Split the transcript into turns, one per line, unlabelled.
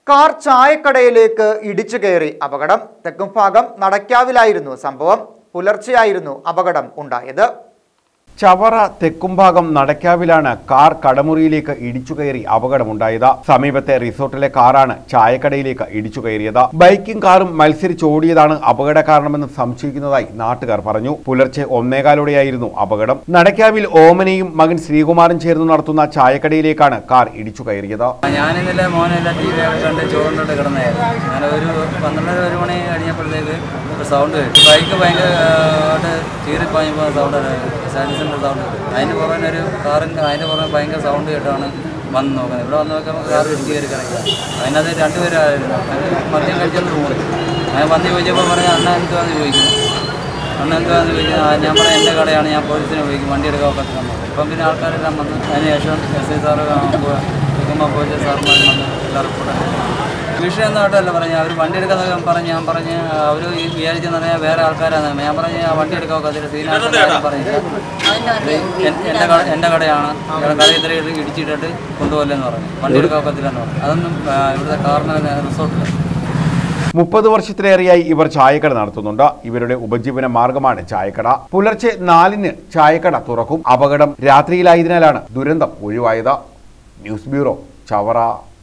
car ചായക്കടയിലേക്ക് ഇടിച്ചു കയറി അപകടം തെക്കും ഭാഗം നടക്കാവിലായിരുന്നു സംഭവം പുലർച്ചെയായിരുന്നു അപകടം ഉണ്ടായത്
ചവറ തെക്കുംഭാഗം നടക്കാവിലാണ് കാർ കടമുറിയിലേക്ക് ഇടിച്ചു കയറി അപകടമുണ്ടായത് സമീപത്തെ റിസോർട്ടിലെ കാറാണ് ചായക്കടയിലേക്ക് ഇടിച്ചു കയറിയത് ബൈക്കും കാറും മത്സരിച്ചോടിയതാണ് അപകട കാരണമെന്ന് സംശയിക്കുന്നതായി നാട്ടുകാർ പറഞ്ഞു പുലർച്ചെ ഒന്നേകാലോടെയായിരുന്നു അപകടം നടക്കാവിൽ ഓമനയും മകൻ ശ്രീകുമാറും ചേർന്ന് നടത്തുന്ന ചായക്കടയിലേക്കാണ് കാർ ഇടിച്ചു കയറിയത്
ഞാൻ ഇന്നലെ മോനെല്ലാം ടി വി ഒക്കെ കണ്ട് ചോറിനോട്ട് കിടന്നായിരുന്നു അങ്ങനെ ഒരു പന്ത്രണ്ടര ഒരു മണി കഴിഞ്ഞപ്പോഴത്തേക്ക് ഒരു സൗണ്ട് കേട്ടു ബൈക്ക് ഭയങ്കരമായിട്ട് ചീറിപ്പാഞ്ഞപ്പോൾ സൗണ്ട് സൈലൻസിൻ്റെ സൗണ്ട് കേട്ടു അതിന് പുറമെ ഒരു കാറിൻ്റെ അതിന് പുറമെ ഭയങ്കര സൗണ്ട് കേട്ടാണ് വന്ന് നോക്കുന്നത് ഇവിടെ വന്ന് നോക്കുമ്പോൾ കാർ ഇടിച്ച് കയറി കിടക്കുക അതിനകത്ത് രണ്ടുപേരായിരുന്നു മദ്യം കഴിച്ചെന്ന് തോന്നി അങ്ങനെ വന്ന് ചോദിച്ചപ്പോൾ പറഞ്ഞ അണ്ണ എന്തുവാന്ന് ചോദിക്കുന്നു അണ്ണ എന്തുവാന്ന് ചോദിക്കുന്നത് "ആ, ഞാൻ പറയാം എൻ്റെ കടയാണ് ഞാൻ പോലീസിനെ വിളിക്കും വണ്ടി എടുക്കാൻ പറ്റുന്ന ഇപ്പം പിന്നെ ആൾക്കാരെല്ലാം വന്ന് അതിന് ശേഷം എസ് ഐ സാറ് കുടുംബ പോലീസ് സാർമാർ വന്ന് എല്ലാ റിപ്പോർട്ടും വിഷയം എന്നായിട്ടല്ല പറഞ്ഞ അവർ വണ്ടി എടുക്കാൻ പറഞ്ഞ് ഞാൻ പറഞ്ഞ് അവർ വിചാരിച്ചെന്ന് പറഞ്ഞാൽ വേറെ ആൾക്കാരാണ് ഞാൻ പറഞ്ഞ് ആ വണ്ടി എടുക്കാൻ ഒക്കത്തില്ല സീനായിട്ട് പറഞ്ഞില്ല എൻ്റെ കട എൻ്റെ കടയാണ് ഞങ്ങളുടെ കട ഇത്ര ഇടിച്ചിട്ടിട്ട് കൊണ്ടുപോകില്ലെന്ന് പറഞ്ഞു വണ്ടി എടുക്കാൻ ഒക്കത്തില്ലെന്ന് പറഞ്ഞു അതൊന്നും ആ, ഇവിടുത്തെ കാറിന് റിസോർട്ടില്ല
മുപ്പത് വർഷത്തിലേറെയായി ഇവർ ചായക്കട നടത്തുന്നുണ്ട് ഇവരുടെ ഉപജീവന മാർഗമാണ് ചായക്കട പുലർച്ചെ നാലിന് ചായക്കട തുറക്കും അപകടം രാത്രിയിലായതിനാലാണ് ദുരന്തം ഒഴിവായത് ന്യൂസ് ബ്യൂറോ ചവറ